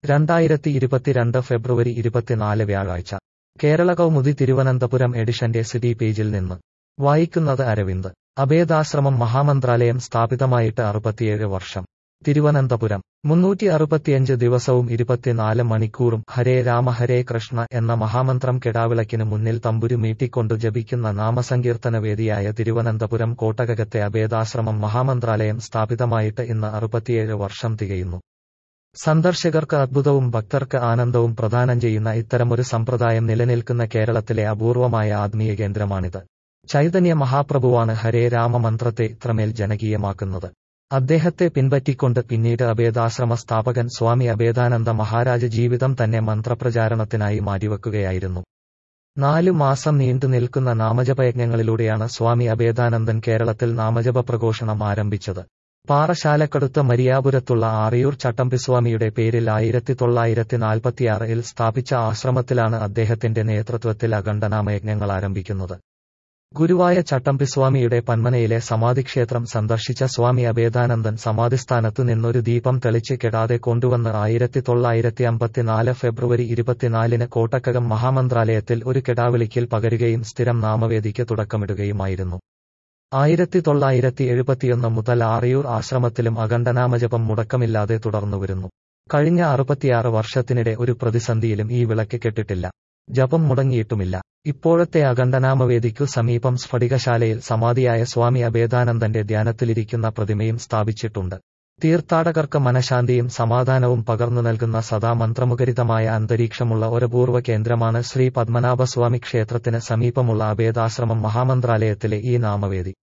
രണ്ടായിരത്തി ഇരുപത്തിരണ്ട് ഫെബ്രുവരി ഇരുപത്തിനാല് വ്യാഴാഴ്ച കേരള കൗമുദി തിരുവനന്തപുരം എഡിഷന്റെ സിറ്റി പേജിൽ നിന്ന് വായിക്കുന്നത് അരവിന്ദ് അഭേദാശ്രമം മഹാമന്ത്രാലയം സ്ഥാപിതമായിട്ട് അറുപത്തിയേഴ് വർഷം തിരുവനന്തപുരം മുന്നൂറ്റി അറുപത്തിയഞ്ച് ദിവസവും ഇരുപത്തിനാല് മണിക്കൂറും ഹരേ രാമ ഹരേ കൃഷ്ണ എന്ന മഹാമന്ത്രം കെടാവിളക്കിന് മുന്നിൽ തമ്പുരു മീട്ടിക്കൊണ്ട് ജപിക്കുന്ന നാമസങ്കീർത്തന വേദിയായ തിരുവനന്തപുരം കോട്ടകത്തെ അഭേദാശ്രമം മഹാമന്ത്രാലയം സ്ഥാപിതമായിട്ട് ഇന്ന് അറുപത്തിയേഴ് വർഷം തികയുന്നു സന്ദർശകർക്ക് അദ്ഭുതവും ഭക്തർക്ക് ആനന്ദവും പ്രദാനം ചെയ്യുന്ന ഇത്തരമൊരു സമ്പ്രദായം നിലനിൽക്കുന്ന കേരളത്തിലെ അപൂർവമായ ആത്മീയ കേന്ദ്രമാണിത് ചൈതന്യ മഹാപ്രഭുവാണ് ഹരേ രാമ മന്ത്രത്തെ ഇത്രമേൽ ജനകീയമാക്കുന്നത് അദ്ദേഹത്തെ പിൻപറ്റിക്കൊണ്ട് പിന്നീട് അഭേദാശ്രമ സ്ഥാപകൻ സ്വാമി അഭേദാനന്ദ മഹാരാജ ജീവിതം തന്നെ മന്ത്രപ്രചാരണത്തിനായി മാറ്റിവെക്കുകയായിരുന്നു നാലു മാസം നീണ്ടു നിൽക്കുന്ന നാമജപയജ്ഞങ്ങളിലൂടെയാണ് സ്വാമി അഭേദാനന്ദൻ കേരളത്തിൽ നാമജപ പ്രഘോഷണം ആരംഭിച്ചത് പാറശാലക്കടുത്ത മരിയാപുരത്തുള്ള ആറിയൂർ ചട്ടമ്പിസ്വാമിയുടെ പേരിൽ ആയിരത്തി തൊള്ളായിരത്തി നാൽപ്പത്തിയാറിൽ സ്ഥാപിച്ച ആശ്രമത്തിലാണ് അദ്ദേഹത്തിന്റെ നേതൃത്വത്തിൽ അഖണ്ഡനാമയജ്ഞങ്ങൾ ആരംഭിക്കുന്നത് ഗുരുവായ ചട്ടമ്പിസ്വാമിയുടെ പന്മനയിലെ സമാധിക്ഷേത്രം സന്ദർശിച്ച സ്വാമി അഭേദാനന്ദൻ സമാധിസ്ഥാനത്തു നിന്നൊരു ദീപം തെളിച്ച് കെടാതെ കൊണ്ടുവന്ന് ആയിരത്തി തൊള്ളായിരത്തി അമ്പത്തിനാല് ഫെബ്രുവരി ഇരുപത്തിനാലിന് കോട്ടക്കകം മഹാമന്ത്രാലയത്തിൽ ഒരു കെടാവിളിക്കൽ പകരുകയും സ്ഥിരം നാമവേദിക്ക് തുടക്കമിടുകയുമായിരുന്നു ആയിരത്തി തൊള്ളായിരത്തി എഴുപത്തിയൊന്ന് മുതൽ ആറിയൂർ ആശ്രമത്തിലും അഖണ്ഡനാമജപം മുടക്കമില്ലാതെ തുടർന്നുവരുന്നു കഴിഞ്ഞ അറുപത്തിയാറ് വർഷത്തിനിടെ ഒരു പ്രതിസന്ധിയിലും ഈ വിളക്ക് കെട്ടിട്ടില്ല ജപം മുടങ്ങിയിട്ടുമില്ല ഇപ്പോഴത്തെ അഖണ്ഡനാമവേദിക്കു സമീപം സ്ഫടികശാലയിൽ സമാധിയായ സ്വാമി അഭേദാനന്ദന്റെ ധ്യാനത്തിലിരിക്കുന്ന പ്രതിമയും സ്ഥാപിച്ചിട്ടുണ്ട് തീർത്ഥാടകർക്ക് മനഃശാന്തിയും സമാധാനവും പകർന്നു നൽകുന്ന സദാ മന്ത്രമുഖരിതമായ അന്തരീക്ഷമുള്ള ഒരപൂർവ കേന്ദ്രമാണ് ശ്രീ പത്മനാഭസ്വാമി ക്ഷേത്രത്തിന് സമീപമുള്ള അഭേദാശ്രമം മഹാമന്ത്രാലയത്തിലെ ഈ നാമവേദി